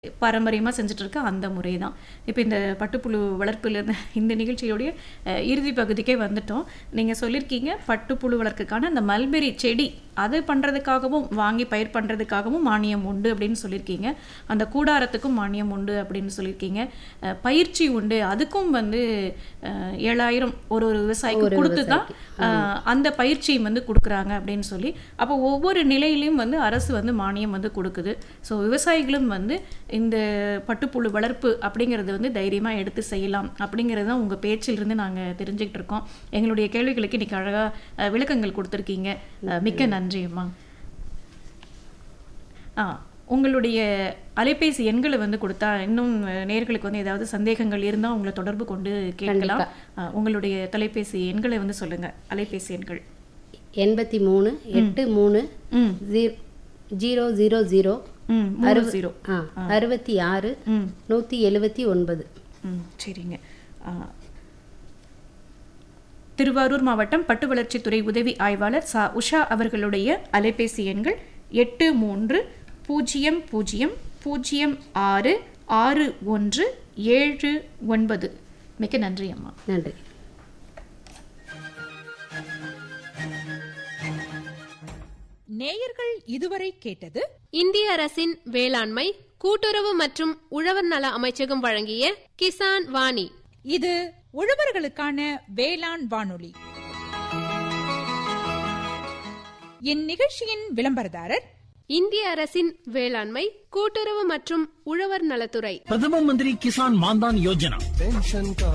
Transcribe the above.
பாரம்பரியமாக செஞ்சுட்டு இருக்க அந்த முறை தான் இப்போ இந்த பட்டுப்புழு வளர்ப்பில் இருந்த இந்த நிகழ்ச்சியோடைய அஹ், இறுதி பகுதிக்கே வந்துட்டோம் நீங்கள் சொல்லியிருக்கீங்க பட்டுப்புழு வளர்க்குக்கான அந்த மல்பெரி செடி அது பண்ணுறதுக்காகவும் வாங்கி பயிர் பண்ணுறதுக்காகவும் மானியம் உண்டு அப்படின்னு சொல்லியிருக்கீங்க அந்த கூடாரத்துக்கும் மானியம் உண்டு அப்படின்னு சொல்லியிருக்கீங்க அஹ், பயிற்சி உண்டு அதுக்கும் வந்து அஹ், ஏழாயிரம் ஒரு ஒரு விவசாயிக்கு கொடுத்து தான் அஹ், அந்த பயிற்சியை வந்து கொடுக்குறாங்க அப்படின்னு சொல்லி அப்போ ஒவ்வொரு நிலையிலையும் வந்து அரசு வந்து மானியம் வந்து கொடுக்குது ஸோ விவசாயிகளும் வந்து இந்த பட்டுப்புழு வளர்ப்பு அப்படிங்கிறது வந்து தைரியமாக எடுத்து செய்யலாம் அப்படிங்கிறது தான் உங்கள் பேச்சிலிருந்து நாங்கள் தெரிஞ்சுக்கிட்டு இருக்கோம் எங்களுடைய கேள்விகளுக்கு இன்னைக்கு அழகாக விளக்கங்கள் கொடுத்துருக்கீங்க அஹ், மிக்க நன்றி அம்மா ஆ உங்களுடைய அலைபேசி எண்களை வந்து கொடுத்தா இன்னும் அஹ், நேயர்களுக்கு வந்து ஏதாவது சந்தேகங்கள் இருந்தால் உங்களை தொடர்பு கொண்டு கேட்கலாம் அஹ், உங்களுடைய தொலைபேசி எண்களை வந்து சொல்லுங்க அலைபேசி எண்கள் எண்பத்தி மூணு எட்டு மூணு ம் ஜீ- ஜீரோ ஜீரோ ஜீரோ ம் மூணு ஜீரோ ஆ அறுபத்தி ஆறு ம் நூற்றி எழுபத்தி ஒன்பது ம் சரிங்க ஆ, திருவாரூர் மாவட்டம் பட்டு வளர்ச்சித்துறை உதவி ஆய்வாளர் சா உஷா அவர்களுடைய அலைபேசி எண்கள் எட்டு மூன்று பூஜ்ஜியம் பூஜ்ஜியம் பூஜ்ஜியம் ஆறு ஆறு ஒன்று ஏழு ஒன்பது மிக்க நன்றி அம்மா நன்றி நேயர்கள் இதுவரை கேட்டது இந்திய அரசின் வேளாண்மை கூட்டுறவு மற்றும் உழவர் நல அமைச்சகம் வழங்கிய கிசான் வாணி இது உழவர்களுக்கான வேளாண் வானொலி இந்நிகழ்ச்சியின் விளம்பரதாரர் இந்திய அரசின் வேளாண்மை கூட்டுறவு மற்றும் உழவர் நலத்துறை பிரதம மந்திரி கிசான் மான்தான் யோஜனா